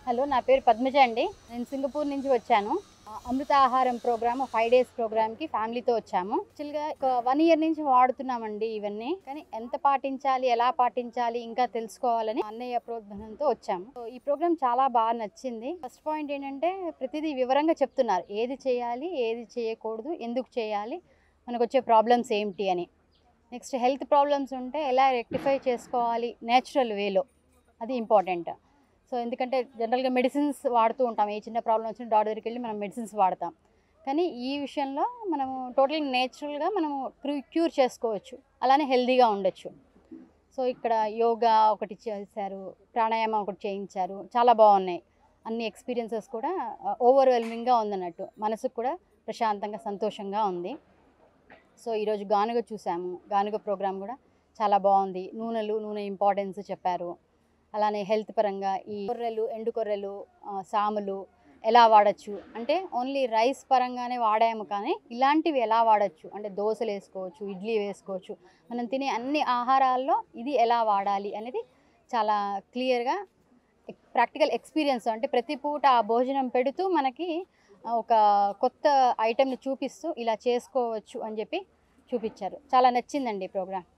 hello నా పేరు పద్మజ అండి నేను సింగపూర్ నుంచి వచ్చాను ఆ, అమృత ఆహారం ప్రోగ్రామ్ ఫైవ్ డేస్ ప్రోగ్రామ్కి ఫ్యామిలీతో వచ్చాము యాక్చువల్గా ఒక వన్ ఇయర్ నుంచి వాడుతున్నామండి ఇవన్నీ కానీ ఎంత పాటించాలి ఎలా పాటించాలి ఇంకా తెలుసుకోవాలని అన్నయ్య ప్రోద్బలంతో వచ్చాము సో ఈ ప్రోగ్రామ్ చాలా బాగా నచ్చింది ఫస్ట్ పాయింట్ ఏంటంటే ప్రతిదీ వివరంగా చెప్తున్నారు ఏది చేయాలి ఏది చేయకూడదు ఎందుకు చేయాలి మనకు వచ్చే ప్రాబ్లమ్స్ ఏంటి అని నెక్స్ట్ హెల్త్ ప్రాబ్లమ్స్ ఉంటే ఎలా రెక్టిఫై చేసుకోవాలి నేచురల్ వేలో అది ఇంపార్టెంట్ సో ఎందుకంటే జనరల్గా మెడిసిన్స్ వాడుతూ ఉంటాం ఏ చిన్న ప్రాబ్లం వచ్చినా డాక్టర్ దగ్గరికి వెళ్ళి మనం మెడిసిన్స్ వాడతాం కానీ ఈ విషయంలో మనము టోటల్ నేచురల్గా మనము క్యూర్ చేసుకోవచ్చు అలానే హెల్తీగా ఉండొచ్చు సో ఇక్కడ యోగా ఒకటి చేశారు ప్రాణాయామం ఒకటి చేయించారు చాలా బాగున్నాయి అన్ని ఎక్స్పీరియన్సెస్ కూడా ఓవర్వెల్మింగ్గా ఉందన్నట్టు మనసుకు కూడా ప్రశాంతంగా సంతోషంగా ఉంది సో ఈరోజు గానుగ చూసాము గానుగ ప్రోగ్రామ్ కూడా చాలా బాగుంది నూనెలు నూనె ఇంపార్టెన్స్ చెప్పారు అలానే హెల్త్ పరంగా ఈ కొర్రెలు ఎండు కొర్రెలు ఆ, సాములు ఎలా వాడచ్చు అంటే ఓన్లీ రైస్ పరంగానే వాడాము కానీ ఇలాంటివి ఎలా వాడచ్చు అంటే దోశలు వేసుకోవచ్చు ఇడ్లీ వేసుకోవచ్చు మనం తినే అన్ని ఆహారాల్లో ఇది ఎలా వాడాలి అనేది చాలా క్లియర్గా ప్రాక్టికల్ ఎక్స్పీరియన్స్ అంటే ప్రతి పూట ఆ భోజనం పెడుతూ మనకి ఆ, ఒక కొత్త ఐటెంని చూపిస్తూ ఇలా చేసుకోవచ్చు అని చెప్పి చూపించారు చాలా నచ్చిందండి ప్రోగ్రామ్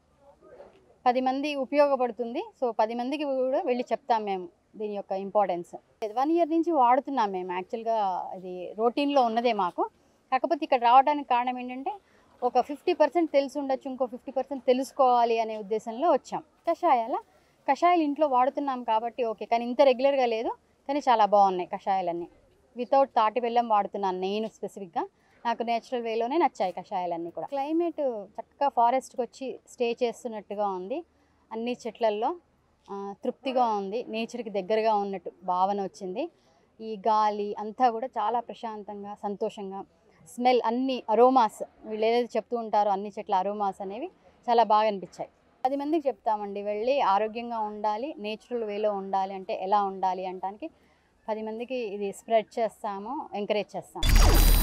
పది మంది ఉపయోగపడుతుంది సో పది మందికి కూడా వెళ్ళి చెప్తాం మేము దీని యొక్క ఇంపార్టెన్స్ వన్ ఇయర్ నుంచి వాడుతున్నాం మేము యాక్చువల్గా ఇది రొటీన్లో ఉన్నదే మాకు కాకపోతే ఇక్కడ రావడానికి కారణం ఏంటంటే ఒక ఫిఫ్టీ పర్సెంట్ తెలిసి ఉండొచ్చు ఇంకో ఫిఫ్టీ పర్సెంట్ తెలుసుకోవాలి అనే ఉద్దేశంలో వచ్చాం కషాయాల కషాయాలు ఇంట్లో వాడుతున్నాం కాబట్టి ఓకే కానీ ఇంత రెగ్యులర్గా లేదు కానీ చాలా బాగున్నాయి కషాయాలన్నీ వితౌట్ తాటి బెల్లం వాడుతున్నాను నేను స్పెసిఫిక్గా నాకు నేచురల్ వేలోనే నచ్చాయి కషాయాలన్నీ కూడా క్లైమేట్ చక్కగా ఫారెస్ట్కి వచ్చి స్టే చేస్తున్నట్టుగా ఉంది అన్ని చెట్లల్లో ఆ, తృప్తిగా ఉంది నేచర్కి దగ్గరగా ఉన్నట్టు భావన వచ్చింది ఈ గాలి అంతా కూడా చాలా ప్రశాంతంగా సంతోషంగా స్మెల్ అన్ని అరోమాస్ వీళ్ళు ఏదైతే చెప్తూ ఉంటారో అన్ని చెట్ల అరోమాస్ అనేవి చాలా బాగా అనిపించాయి పది మందికి చెప్తామండి వెళ్ళి ఆరోగ్యంగా ఉండాలి నేచురల్ వేలో ఉండాలి అంటే ఎలా ఉండాలి అంటానికి పది మందికి ఇది స్ప్రెడ్ చేస్తాము ఎంకరేజ్ చేస్తాము